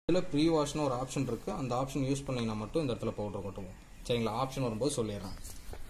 இதில் ப்ரீ வாஷ்னு ஒரு ஆப்ஷன் இருக்கு அந்த ஆப்ஷன் யூஸ் பண்ணீங்கன்னா மட்டும் இந்த இடத்துல பவுடர் கொட்டுவோம் சரிங்களா ஆப்ஷன் வரும்போது சொல்லிடுறேன்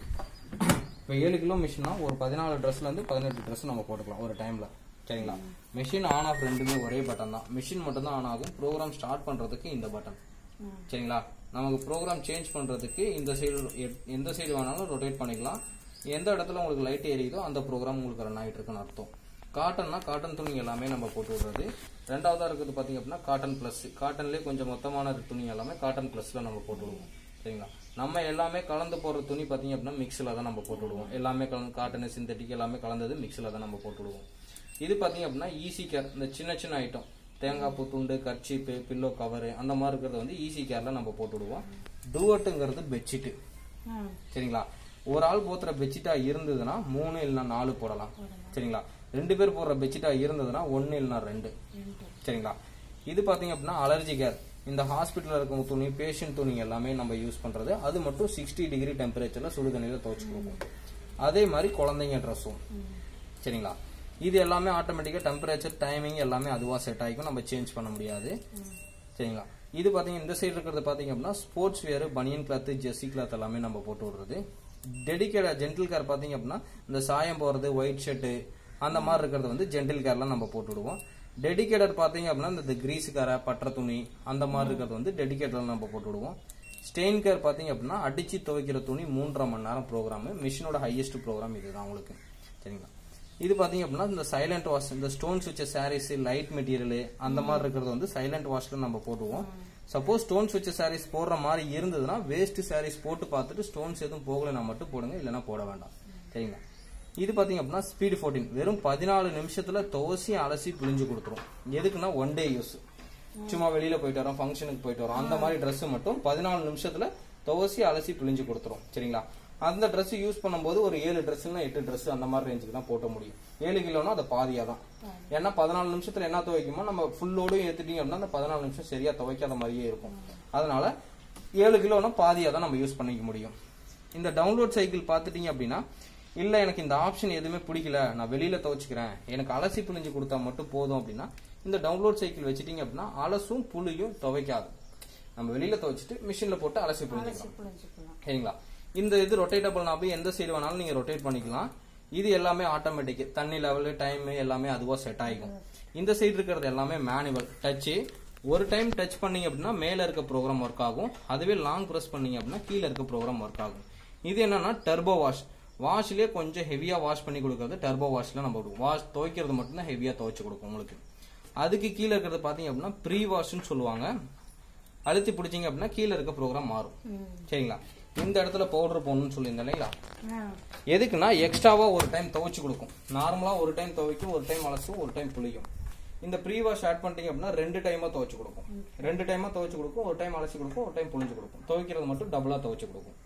இப்போ ஏழு கிலோ மிஷினா ஒரு பதினாலு ட்ரெஸ்லேருந்து பதினெட்டு ட்ரெஸ் நம்ம போட்டுக்கலாம் ஒரு டைமில் சரிங்களா மிஷின் ஆன் ஆஃப் ரெண்டுமே ஒரே பட்டன் தான் மிஷின் மட்டும் தான் ஆன் ஆகும் ப்ரோக்ராம் ஸ்டார்ட் பண்ணுறதுக்கு இந்த பட்டன் சரிங்களா நமக்கு ப்ரோக்ராம் சேஞ்ச் பண்ணுறதுக்கு இந்த சைடு எந்த சைடு வேணாலும் ரொட்டேட் பண்ணிக்கலாம் எந்த இடத்துல உங்களுக்கு லைட் எரியுதோ அந்த ப்ரோக்ராம் உங்களுக்கு ரன் ஆகிட்டு இருக்குன்னு அர்த்தம் காட்டன்னா காட்டன் துணி எல்லாமே நம்ம போட்டு விடுறது ரெண்டாவதா இருக்கிறது பார்த்தீங்க அப்படின்னா காட்டன் ப்ளஸ் காட்டன்லேயே கொஞ்சம் மொத்தமான துணி எல்லாமே காட்டன் ப்ளஸ்ல நம்ம போட்டு விடுவோம் சரிங்களா நம்ம எல்லாமே கலந்து போடுற துணி பார்த்தீங்க அப்படின்னா மிக்ஸில் தான் நம்ம போட்டு விடுவோம் எல்லாமே கலந்து காட்டன் சிந்தட்டிக் எல்லாமே கலந்தது மிக்ஸில் தான் நம்ம போட்டு விடுவோம் இது பார்த்தீங்க அப்படின்னா ஈஸி கேர் இந்த சின்ன சின்ன ஐட்டம் தேங்காய் பூ துண்டு கர்ச்சீப்பு பில்லோ கவரு அந்த மாதிரி இருக்கிறத வந்து ஈஸி கேர்ல நம்ம போட்டு விடுவோம் டூவட்டுங்கிறது பெட்ஷீட்டு சரிங்களா ஒரு ஆள் போத்துற பெட்ஷீட்டா இருந்ததுன்னா மூணு இல்லைன்னா நாலு போடலாம் சரிங்களா ரெண்டு பேர் போடுற பெட்ஷீட்டா இருந்ததுன்னா ஒன்னு இல்லைன்னா ரெண்டு சரிங்களா இது பாத்தீங்க அப்படின்னா அலர்ஜி கேர் இந்த ஹாஸ்பிட்டல்ல இருக்க துணி பேஷண்ட் துணி எல்லாமே நம்ம யூஸ் பண்றது அது மட்டும் சிக்ஸ்டி டிகிரி டெம்பரேச்சர்ல சுடு தண்ணியில துவைச்சு கொடுக்கும் அதே மாதிரி குழந்தைங்க ட்ரெஸ்ஸும் சரிங்களா இது எல்லாமே ஆட்டோமேட்டிக்கா டெம்பரேச்சர் டைமிங் எல்லாமே அதுவா செட் ஆகிக்கும் நம்ம சேஞ்ச் பண்ண முடியாது சரிங்களா இது பாத்தீங்க இந்த சைடு இருக்கிறது பாத்தீங்க அப்படின்னா ஸ்போர்ட்ஸ் வேர் பனியன் கிளாத் ஜெர்சி கிளாத் எல்லாமே நம்ம போட்டு விடுறது டெடிக்கேட் ஜென்டில் கேர் பாத்தீங்க அப்படின்னா இந்த சாயம் போறது ஒயிட் ஷர்ட் அந்த மாதிரி இருக்கிறது வந்து ஜென்டில் கேர்லாம் நம்ம போட்டு விடுவோம் டெடிக்கேட்டட் பாத்தீங்க அப்படின்னா இந்த கிரீஸ் காரை பற்ற துணி அந்த மாதிரி இருக்கிறது வந்து டெடிக்கேட்டட் நம்ம போட்டு விடுவோம் ஸ்டெயின் கேர் பாத்தீங்க அப்படின்னா அடிச்சு துவைக்கிற துணி மூன்றரை மணி நேரம் ப்ரோக்ராம் மிஷினோட ஹையஸ்ட் ப்ரோக்ராம் இதுதான் உங்களுக்கு சரிங்களா இது பாத்தீங்க அப்படின்னா இந்த சைலண்ட் வாஷ் இந்த ஸ்டோன்ஸ் வச்ச சாரீஸ் லைட் மெட்டீரியல் அந்த மாதிரி இருக்கிறது வந்து சைலண்ட் வாஷ்ல நம்ம போடுவோம் சப்போஸ் ஸ்டோன்ஸ் வச்ச சாரீஸ் போடுற மாதிரி இருந்ததுன்னா வேஸ்ட் சாரீஸ் போட்டு பார்த்துட்டு ஸ்டோன்ஸ் எதுவும் போகலைன்னா மட்டும் போடுங்க இல்லைன்னா போட வேண்டாம் சரிங்களா இது பாத்தீங்க அப்படின்னா ஸ்பீடு ஃபோர்டீன் வெறும் பதினாலு நிமிஷத்துல துவசி அலசி பிழிஞ்சு கொடுத்துரும் எதுக்குன்னா ஒன் டே யூஸ் சும்மா வெளியில போயிட்டு வரோம் ஃபங்க்ஷனுக்கு போயிட்டு வரோம் அந்த மாதிரி Dress மட்டும் பதினாலு நிமிஷத்துல துவசி அலசி பிழிஞ்சு கொடுத்துரும் சரிங்களா அந்த Dress யூஸ் பண்ணும்போது ஒரு ஏழு ட்ரெஸ்னா எட்டு Dress அந்த மாதிரி ரேஞ்சுக்கு தான் போட்ட முடியும் ஏழு கிலோனா அது பாதியா தான் ஏன்னா பதினாலு நிமிஷத்துல என்ன துவைக்குமோ நம்ம ஃபுல்லோடும் ஏத்துட்டீங்க அப்படின்னா அந்த பதினாலு நிமிஷம் சரியா துவைக்காத மாதிரியே இருக்கும் அதனால ஏழு கிலோனா பாதியா தான் நம்ம யூஸ் பண்ணிக்க முடியும் இந்த டவுன்லோட் சைக்கிள் பார்த்துட்டீங்க அப்படின்னா இல்ல எனக்கு இந்த ஆப்ஷன் எதுவுமே பிடிக்கல நான் வெளியில துவைச்சுக்கிறேன் எனக்கு அலசி புழிஞ்சு கொடுத்தா மட்டும் போதும் அப்படின்னா இந்த டவுன்லோட் சைக்கிள் வச்சிட்டீங்க அப்படின்னா அலசும் புளியும் துவைக்காது நம்ம வெளியில துவைச்சிட்டு மிஷின்ல போட்டு அலசி புழிஞ்சிக்கலாம் புரிஞ்சுக்கலாம் சரிங்களா இந்த இது ரொட்டேட்டபிள் நாபு எந்த சைடு வேணாலும் நீங்க ரொட்டேட் பண்ணிக்கலாம் இது எல்லாமே ஆட்டோமேட்டிக் தண்ணி லெவல் டைம் எல்லாமே அதுவா செட் ஆகிக்கும் இந்த சைடு இருக்கிறது எல்லாமே மேனுவல் டச் ஒரு டைம் டச் பண்ணீங்க அப்படின்னா மேல இருக்க ப்ரோக்ராம் ஒர்க் ஆகும் அதுவே லாங் பிரஸ் பண்ணீங்க அப்படின்னா கீழே இருக்க ப்ரோக்ராம் ஒர்க் ஆகும் இது என்னன்னா டர்போ வாஷ் வாஷ்லயே கொஞ்சம் ஹெவியா வாஷ் பண்ணி கொடுக்கறது டர்போ வாஷ்ல நம்ம வாஷ் துவைக்கிறது மட்டும்தான் ஹெவியா துவைச்சு கொடுக்கும் உங்களுக்கு அதுக்கு கீழே இருக்கிறது பாத்தீங்க அப்படின்னா ப்ரீ வாஷ்னு சொல்லுவாங்க அழுத்தி பிடிச்சீங்க அப்படின்னா கீழே இருக்க ப்ரோக்ராம் மாறும் சரிங்களா இந்த இடத்துல பவுடர் போடணும்னு சொல்லியிருந்தேன் இல்லைங்களா எதுக்குன்னா எக்ஸ்ட்ராவா ஒரு டைம் துவைச்சு கொடுக்கும் நார்மலா ஒரு டைம் துவைக்கும் ஒரு டைம் அலசும் ஒரு டைம் புளிக்கும் இந்த ப்ரீ வாஷ் ஆட் பண்ணிட்டீங்க அப்படின்னா ரெண்டு டைமா துவைச்சு கொடுக்கும் ரெண்டு டைமா துவைச்சு கொடுக்கும் ஒரு டைம் அலசி கொடுக்கும் ஒரு டைம் புளிஞ்சு கொடுக்கும் துவைக்கிறது மட்டும் டபுளா துவைச்சு கொடுக்கும்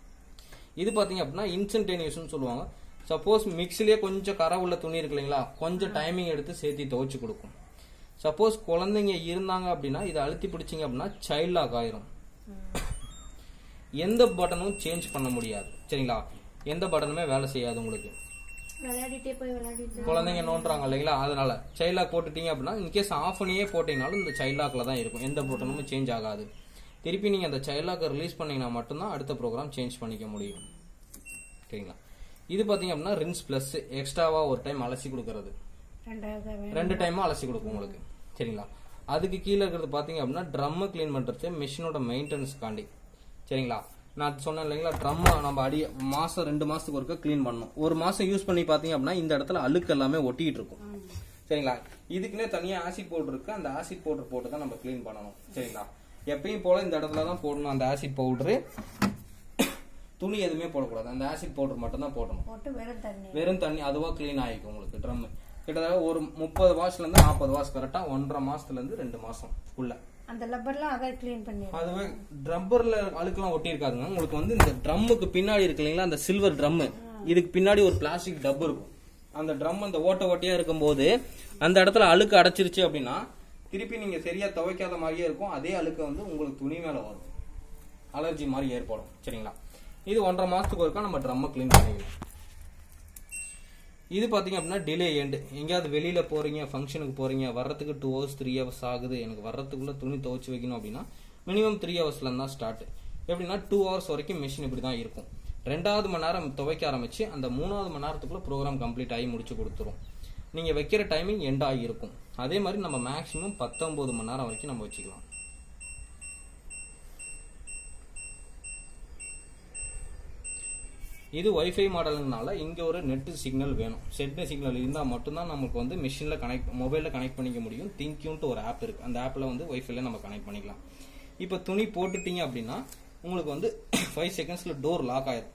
இது பாத்தீங்க அப்படின்னா இன்ஸ்டன்டேனியஸ்னு சொல்லுவாங்க சப்போஸ் மிக்ஸிலேயே கொஞ்சம் கரை உள்ள துணி இருக்கு இல்லைங்களா கொஞ்சம் டைமிங் எடுத்து சேர்த்து துவைச்சு கொடுக்கும் சப்போஸ் குழந்தைங்க இருந்தாங்க அப்படின்னா இதை அழுத்தி பிடிச்சிங்க அப்படின்னா சைல்ட் லாக் ஆயிரும் எந்த பட்டனும் சேஞ்ச் பண்ண முடியாது சரிங்களா எந்த பட்டனுமே வேலை செய்யாது உங்களுக்கு விளையாடிட்டே போய் விளையாடிட்டு குழந்தைங்க நோண்டுறாங்க இல்லைங்களா அதனால சைல்ட் லாக் போட்டுட்டீங்க அப்படின்னா இன்கேஸ் ஆஃப் பண்ணியே போட்டீங்கனாலும் இந்த சைல்ட் லாக்ல தான் இருக்கும் எந்த பட்டனும் சேஞ்ச் ஆகாது திருப்பி நீங்க அந்த சைல்ட் லாக்கை ரிலீஸ் பண்ணீங்கன்னா மட்டும்தான் அடுத்த ப்ரோக்ராம் சேஞ்ச் பண்ணிக்க முடியும் சரிங்களா இது பாத்தீங்க அப்படின்னா ரின்ஸ் பிளஸ் எக்ஸ்ட்ராவா ஒரு டைம் அலசி கொடுக்கறது ரெண்டாவது வேணும். ரெண்டு டைமா அலசி கொடுக்கும் உங்களுக்கு சரிங்களா அதுக்கு கீழே இருக்கிறது பாத்தீங்க அப்படின்னா ட்ரம் க்ளீன் பண்றது மிஷினோட மெயின்டெனன்ஸ்க்காண்டி சரிங்களா நான் சொன்னேன் இல்லைங்களா ட்ரம் நம்ம அடி மாசம் ரெண்டு மாசத்துக்கு ஒருக்க க்ளீன் பண்ணணும் ஒரு மாசம் யூஸ் பண்ணி பாத்தீங்க அப்படின்னா இந்த இடத்துல அழுக்கு எல்லாமே ஒட்டிட்டு இருக்கும் சரிங்களா இதுக்குன்னே தனியா ஆசிட் பவுடர் இருக்கு அந்த ஆசிட் பவுடர் போட்டு தான் நம்ம க்ளீன் பண்ணணும் சரிங்களா எப்பயும் போல இந்த இடத்துல தான் போடணும் அந்த ஆசிட் பவுடரு துணி எதுவுமே போடக்கூடாது அந்த ஆசிட் பவுடர் மட்டும் தான் போடணும் போட்டு வெறும் தண்ணி வெறும் தண்ணி அதுவா க்ளீன் ஆகிக்கும் உங்களுக்கு ட்ரம் கிட்டத்தட்ட ஒரு முப்பது வாஷ்ல இருந்து நாற்பது வாஷ் கரெக்டா ஒன்றரை மாசத்துல இருந்து ரெண்டு மாசம் உள்ள அந்த லப்பர்லாம் அதை க்ளீன் பண்ணி அதுவே ட்ரப்பர்ல அழுக்கெல்லாம் ஒட்டி இருக்காதுங்க உங்களுக்கு வந்து இந்த ட்ரம்முக்கு பின்னாடி இருக்கு இல்லைங்களா அந்த சில்வர் ட்ரம் இதுக்கு பின்னாடி ஒரு பிளாஸ்டிக் டப் இருக்கும் அந்த ட்ரம் அந்த ஓட்ட ஓட்டையா இருக்கும்போது அந்த இடத்துல அழுக்கு அடைச்சிருச்சு அப்படின்னா திருப்பி நீங்க சரியா துவைக்காத மாதிரியே இருக்கும் அதே அழுக்கு வந்து உங்களுக்கு துணி மேல வரும் அலர்ஜி மாதிரி ஏற்படும் சரிங்களா இது ஒன்றரை மாசத்துக்கு ஒருக்கா நம்ம ட்ரம்மை க்ளீன் பண்ணிக்கலாம் இது பாத்தீங்க அப்படின்னா டிலே எண்டு எங்கேயாவது வெளியில போறீங்க ஃபங்க்ஷனுக்கு போறீங்க வர்றதுக்கு டூ ஹவர்ஸ் த்ரீ ஹவர்ஸ் ஆகுது எனக்கு வர்றதுக்குள்ள துணி துவைச்சு வைக்கணும் அப்படின்னா மினிமம் த்ரீ ஹவர்ஸ்ல தான் ஸ்டார்ட் எப்படின்னா டூ ஹவர்ஸ் வரைக்கும் மிஷின் இப்படி தான் இருக்கும் ரெண்டாவது மணி நேரம் துவைக்க ஆரம்பிச்சு அந்த மூணாவது மணி நேரத்துக்குள்ள ப்ரோக்ராம் கம்ப்ளீட் ஆகி முடிச்சு கொடுத்துரும் நீங்க வைக்கிற டைமிங் எண்ட் ஆகி இருக்கும் அதே மாதிரி நம்ம மேக்ஸிமம் பத்தொன்பது மணி நேரம் வரைக்கும் நம்ம வச்சுக்கலாம் இது வைஃபை மாடலுனால இங்க ஒரு நெட் சிக்னல் வேணும் செட் சிக்னல் இருந்தா மட்டும்தான் நமக்கு வந்து மிஷின்ல கனெக்ட் மொபைல்ல கனெக்ட் பண்ணிக்க முடியும் திங்க்யூன்ட்டு ஒரு ஆப் இருக்கு அந்த ஆப்ல வந்து வைஃபைல நம்ம கனெக்ட் பண்ணிக்கலாம் இப்போ துணி போட்டுட்டீங்க அப்படின்னா உங்களுக்கு வந்து ஃபைவ் செகண்ட்ஸ்ல டோர் லாக் ஆயிரும்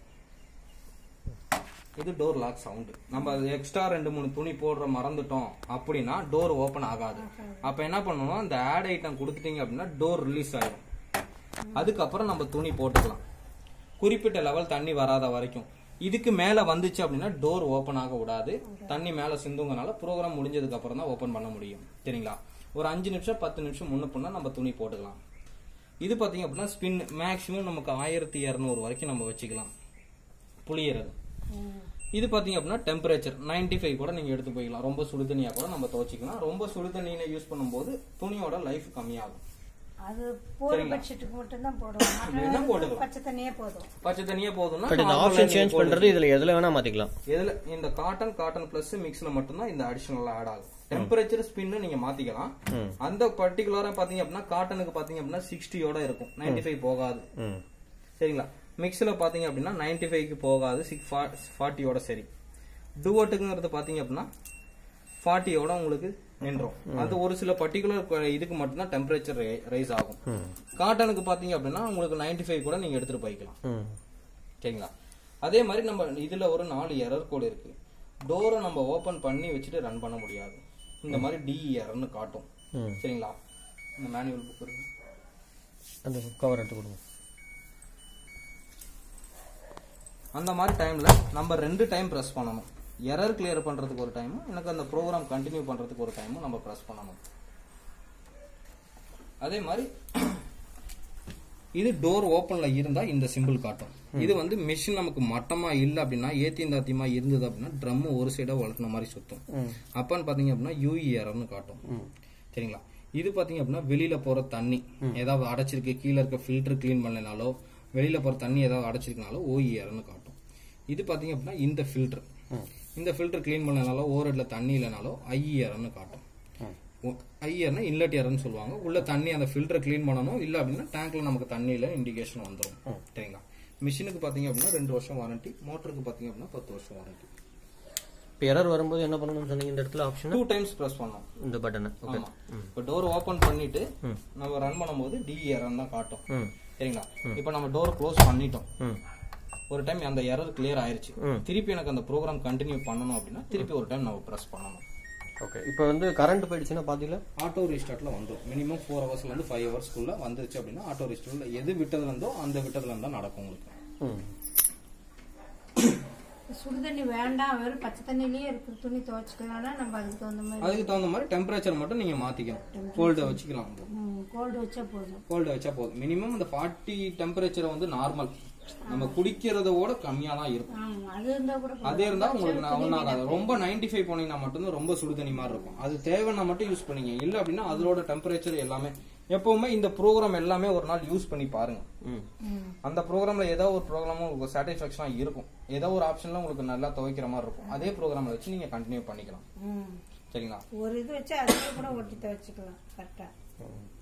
இது டோர் லாக் சவுண்டு நம்ம எக்ஸ்ட்ரா ரெண்டு மூணு துணி போடுற மறந்துட்டோம் அப்படின்னா டோர் ஓபன் ஆகாது அப்ப என்ன பண்ணணும் அந்த ஆட் ஐட்டம் கொடுத்துட்டீங்க அப்படின்னா டோர் ரிலீஸ் ஆயிடும் அதுக்கப்புறம் நம்ம துணி போட்டுக்கலாம் குறிப்பிட்ட லெவல் தண்ணி வராத வரைக்கும் இதுக்கு மேல வந்துச்சு அப்படின்னா டோர் ஓபன் ஆக விடாது தண்ணி மேல சிந்துங்கனால ப்ரோக்ராம் முடிஞ்சதுக்கு அப்புறம் தான் ஓபன் பண்ண முடியும் சரிங்களா ஒரு அஞ்சு நிமிஷம் பத்து நிமிஷம் முன்ன பண்ணா நம்ம துணி போட்டுக்கலாம் இது பாத்தீங்க அப்படின்னா ஸ்பின் மேக்ஸிமம் நமக்கு ஆயிரத்தி இரநூறு வரைக்கும் நம்ம வச்சுக்கலாம் புளியறது இது பாத்தீங்க அப்படின்னா டெம்பரேச்சர் 95 ஃபைவ் கூட நீங்க எடுத்து போய்க்கலாம் ரொம்ப சுடு தண்ணியா கூட நம்ம துவைச்சிக்கலாம் ரொம்ப சுடு தண்ணியில யூஸ் பண்ணும்போது துணியோட லைஃப் கம்மியாகும் அது போற சரிங்களா? பட்ஜெட்டுக்கு மட்டும் தான் போடுவோம் வேணா போட்டுக்கலாம். பச்சை தண்ணியே போதும் பச்சை தண்ணியே போதும்னா பட் இந்த normal ஆப்ஷன் ஆ சேஞ்ச் நீங்க பண்றது இதுல எதுல வேணா மாத்திக்கலாம் இதுல இந்த காட்டன் காட்டன் பிளஸ் மிக்ஸ்ல மட்டும்தான் இந்த அடிஷனல் ஆட் ஆகும் டெம்பரேச்சர் ஸ்பின் நீங்க மாத்திக்கலாம் ம். அந்த பர்டிகுலரா பாத்தீங்க அப்படின்னா காட்டனுக்கு பாத்தீங்க அப்படின்னா சிக்ஸ்டியோட இருக்கும் 95 ஃபைவ் போகாது ம் சரிங்களா மிக்ஸ்ல பாத்தீங்க அப்படின்னா 95 ஃபைவ்க்கு போகாது சிக்ஸ் ஃபார்ட்டியோட சரி டுவட்டுங்கிறது பாத்தீங்க அப்படின்னா ஃபார்ட்டியோட உங்களுக்கு நின்றோம் அந்த ஒரு சில பர்டிகுலர் இதுக்கு மட்டும்தான் டெம்பரேச்சர் ரைஸ் ஆகும் ம் காட்டனுக்கு பாத்தீங்க அப்படின்னா உங்களுக்கு 95 ஃபைவ் கூட நீங்க எடுத்துட்டு போய்க்கலாம் ம் சரிங்களா அதே மாதிரி நம்ம இதுல ஒரு நாலு எரர் கோடு இருக்கு டோரை நம்ம ஓபன் பண்ணி வச்சுட்டு ரன் பண்ண முடியாது இந்த மாதிரி டிஇ எரர்னு காட்டும் ம் சரிங்களா இந்த மேனுவல் புக் இருக்கு அந்த கவர் எடுத்து கொடுங்க அந்த மாதிரி டைம்ல நம்ம ரெண்டு டைம் பிரஸ் பண்ணணும் எரர் கிளியர் பண்றதுக்கு ஒரு டைமும் எனக்கு அந்த ப்ரோக்ராம் கண்டினியூ பண்றதுக்கு ஒரு டைமும் நம்ம பிரஸ் பண்ணணும் அதே மாதிரி இது டோர் ஓப்பன்ல இருந்தா இந்த சிம்பிள் காட்டும் இது வந்து மிஷின் நமக்கு மட்டமா இல்ல அப்படின்னா ஏத்தியும் தாத்தியமா இருந்தது அப்படின்னா ட்ரம் ஒரு சைடா வளர்த்துன மாதிரி சுத்தும் ம் அப்பன்னு பாத்தீங்க அப்படின்னா யூஇ எரர்னு காட்டும் சரிங்களா இது பாத்தீங்க அப்படின்னா வெளியில போற தண்ணி ஏதாவது அடைச்சிருக்கு கீழே இருக்க ஃபில்டர் க்ளீன் பண்ணலனாலோ வெளியில போற தண்ணி ஏதாவது அடைச்சிருக்கனாலோ ஓஇ எரர்னு காட்டும் இது பாத்தீங்க அப்படின்னா இந்த ஃபில்டர் இந்த ஃபில்டர் க்ளீன் பண்ணனாலோ ஓரட்ல தண்ணி இல்லைனாலோ ஐஇ எரர்னு காட்டும் ஐயர்னா இன்லெட் எரர்னு சொல்லுவாங்க உள்ள தண்ணி அந்த ஃபில்டரை க்ளீன் பண்ணணும் இல்ல அப்படின்னா டேங்க்ல நமக்கு தண்ணியில இண்டிகேஷன் வந்துடும் சரிங்களா மிஷினுக்கு பாத்தீங்க அப்படின்னா ரெண்டு வருஷம் வாரண்டி மோட்டருக்கு பாத்தீங்க அப்படின்னா பத்து வருஷம் வாரண்டி இப்போ எரர் வரும்போது என்ன பண்ணணும்னு சொன்னீங்க இந்த இடத்துல ஆப்ஷன் டூ டைம்ஸ் ப்ரெஸ் பண்ணணும் இந்த பட்டனை ஓகே ஆமா இப்போ டோர் ஓபன் பண்ணிட்டு நம்ம ரன் பண்ணும்போது டிஇஆர் தான் காட்டும் ம் சரிங்களா இப்போ நம்ம டோர் க்ளோஸ் பண்ணிட்டோம் ம் ஒரு டைம் அந்த எரர் கிளியர் ஆயிருச்சு ம். திருப்பி எனக்கு அந்த ப்ரோக்ராம் கண்டினியூ பண்ணணும் அப்படின்னா திருப்பி ஒரு டைம் நம்ம ப்ரெஸ் பண்ணணும் ஓகே இப்போ வந்து கரண்ட் போயிடுச்சுன்னா பாத்தீங்களா ஆட்டோ ரீஸ்டார்ட்ல வந்துடும் மினிமம் ஃபோர் ஹவர்ஸ்ல இருந்து ஃபைவ் ஹவர்ஸ்க்குள்ள வந்துருச்சு அப்படின்னா ஆட்டோ ரீஸ்டார்ட்ல எது விட்டதுல இருந்தோ அந்த விட்டதுல இருந்தா நடக்கும் உங்களுக்கு ம் சுடு தண்ணி வேண்டாம் வெறும் பச்சை தண்ணிலேயே இருக்கிற துணி துவைச்சிக்கலாம்னா நம்ம அதுக்கு தகுந்த மாதிரி அதுக்கு தகுந்த மாதிரி டெம்பரேச்சர் மட்டும் நீங்க மாத்திக்கணும் கோல்டு வச்சுக்கலாம் கோல்டு வச்சா போதும் கோல்டு வச்சா போதும் மினிமம் இந்த ஃபார்ட்டி டெம்பரேச்சர் வந்து நார்மல் நம்ம குடிக்கிறதோட கம்மியா தான் இருக்கும் ஆமா அது இருந்தா கூட போதும். அதே இருந்தா உங்களுக்கு நான் ஒன்றாகாது ரொம்ப 95 ஃபைவ் போனீங்கன்னா மட்டும்தான் ரொம்ப சுடு தண்ணி மாதிரி இருக்கும் அது தேவைன்னா மட்டும் யூஸ் பண்ணீங்க இல்ல அப்படின்னா அதோட டெம்பரேச்சர் எல்லாமே எப்பவுமே இந்த ப்ரோக்ராம் எல்லாமே ஒரு நாள் யூஸ் பண்ணி பாருங்க ம் ம். அந்த ப்ரோக்ராம்ல ஏதோ ஒரு ப்ரோக்ராமும் உங்களுக்கு சாட்டிஸ்ஃபேக்ஷனா இருக்கும் ஏதோ ஒரு ஆப்ஷன்ல உங்களுக்கு நல்லா துவைக்கிற மாதிரி இருக்கும் அதே ப்ரோக்ராம்ல வச்சு நீங்க கண்டினியூ பண்ணிக்கலாம் ம். சரிங்களா ஒரு இது வச்சு அதுல கூட ஒட்டி துவைச்சிக்கலாம் கரெக்டா ம்.